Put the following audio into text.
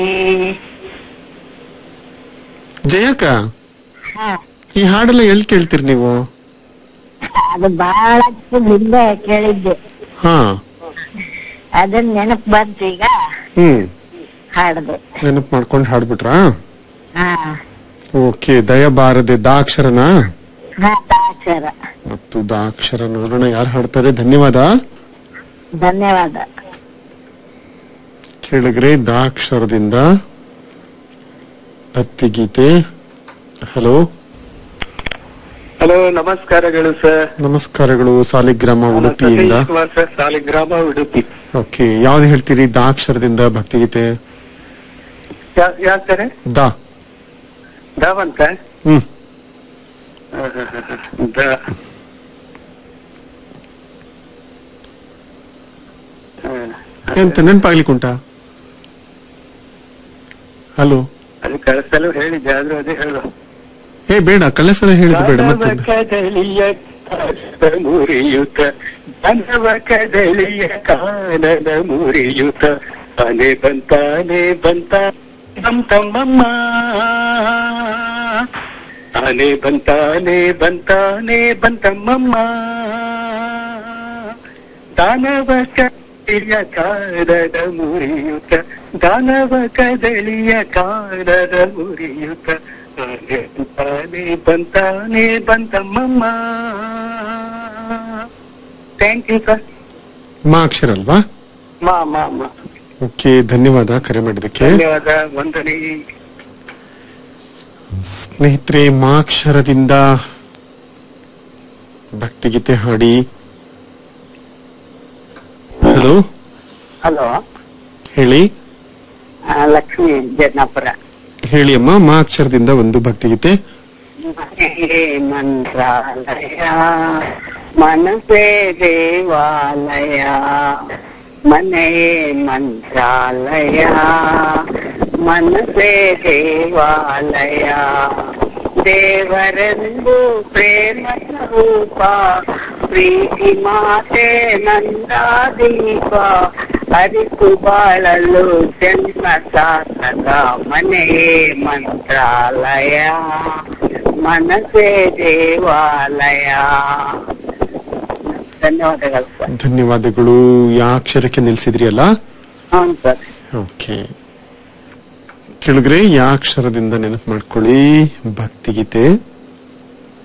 ಜಯಕ್ಕ ಹಾ ಈ ಹಾಡೆಲ್ಲ ಎಲ್ಲಿ ಕೇಳ್ತೀರಿ ನೀವು ಅದು ಬಹಳ ಹಿಂದೆ ಕೇಳಿದ್ದೆ ಹಾ ಅದನ್ನ ನೆನಪು ಬಂತು ಈಗ ಹ್ಮ್ ಹಾಡ್ದೆ ನೆನಪು ಮಾಡ್ಕೊಂಡು ಹಾಡ್ಬಿಟ್ರಾ ಹಾ ಓಕೆ ದಯ ಬಾರದೆ ದಾಕ್ಷರನ ಹಾ ದಾಕ್ಷರ ಮತ್ತು ದಾಕ್ಷರ ನೋಡೋಣ ಯಾರು ಹಾಡ್ತಾರೆ ಧನ್ಯವಾದ ಧನ್ಯವಾದ ಕೇಳಿಗ್ರೆ ದಾಕ್ಷರದಿಂದ ಭಕ್ತಿಗೀತೆ ಹಲೋ ಹಲೋ ನಮಸ್ಕಾರಗಳು ಸರ್ ನಮಸ್ಕಾರಗಳು ಸಾಲಿಗ್ರಾಮ ನಾನು ಉಡುಪಿಯಿಂದ ಸತೀಶ್ ಕುಮಾರ್ ಸರ್ ಸಾಲಿಗ್ರಾಮ ಉಡುಪಿ ಓಕೆ ಯಾವ್ದು ಹೇಳ್ತೀರಿ ದಾಕ್ಷರದಿಂದ ಭಕ್ತಿಗೀತೆ ಯಾ- ಯಾವ್ ಸರ್ ದಾ ದಾವಂತ ಹ್ಮ್ ದ- ಹ. ಎಂತ ನೆನಪಾಗ್ಲಿಕ್ಕೆ ಉಂಟಾ ಹಲೋ ಅದು ಕಳಿಸಲು ಹೇಳಿದ್ದೆ ಆದ್ರೂ ಅದೇ ಹೇಳು ಏ ಬೇಡ ಕಳಿಸಲ ಹೇಳಿದ್ ಬೇಡ ಮತ್ತೆ ದಾನವ ಕದಳಿಯ ಕಾನನ ಮುರಿಯುತ ದಾನವ ಕದಳಿಯ ಕಾನನ ಮುರಿಯುತ ತಾನೆ ಬಂತಾನೆ ಬಂತ ನಮ್ ತಮ್ಮಮ್ಮ ತಾನೆ ಬಂತಾನೆ ಬಂತಾನೆ ಬಂತಮ್ಮಮ್ಮ ದಾನವ ಕದಳಿಯ ಕಾನನ ಮುರಿಯುತ ದಾನವ ಕದಳಿಯ ಕಾನನ ಮುರಿಯುತ ತಾನೆ ಬಂತಾನೆ ಬಂತಾನೆ ಬಂತಮ್ಮಮ್ಮ ಥ್ಯಾಂಕ್ ಯು ಸರ್ ಮಾ ಅಕ್ಷರ ಅಲ್ವಾ ಮಾ ಮಾ ಮಾ ಓಕೆ ಧನ್ಯವಾದ ಕರೆ ಮಾಡಿದಕ್ಕೆ ಧನ್ಯವಾದ ವಂದನೆ ಸ್ನೇಹಿತರೆ ಮಾಕ್ಷರದಿಂದ ಭಕ್ತಿಗೀತೆ ಹಾಡಿ ಹಲೋ ಹಲೋ ಹೇಳಿ ಲಕ್ಷ್ಮಿ ಜನ್ನಾಪುರ ಹೇಳಿ ಅಮ್ಮ ಮಾ ಅಕ್ಷರದಿಂದ ಒಂದು ಭಕ್ತಿಗೀತೆ ಮನೆಯೇ ಮಂತ್ರಾಲಯ ಮನಸೇ ದೇವಾಲಯ ಮನೆಯೇ ಮಂತ್ರಾಲಯ ಮನಸೇ ದೇವಾಲಯ ದೇವರೆಂದು ಪ್ರೇಮ ಸ್ವರೂಪ ಪ್ರೀತಿ ಮಾತೆ ನಂದಾದೀಪ ಅರಿತು ಬಾಳಲು ಜನ್ಮ ಸಾರ್ಥಕ ಮನೆಯೇ ಮಂತ್ರಾಲಯ ಮನಸೇ ದೇವಾಲಯ ಧನ್ಯವಾದಗಳು ಸರ್ ಧನ್ಯವಾದಗಳು ಯಾ ಅಕ್ಷರಕ್ಕೆ ನಿಲ್ಸಿದ್ರಿ ಅಲ್ಲ ಹೌದು ಸರ್ ಓಕೆ ಕೆಳಗ್ರೆ ಯಾ ಅಕ್ಷರದಿಂದ ನೆನಪು ಮಾಡ್ಕೊಳ್ಳಿ ಭಕ್ತಿಗೀತೆ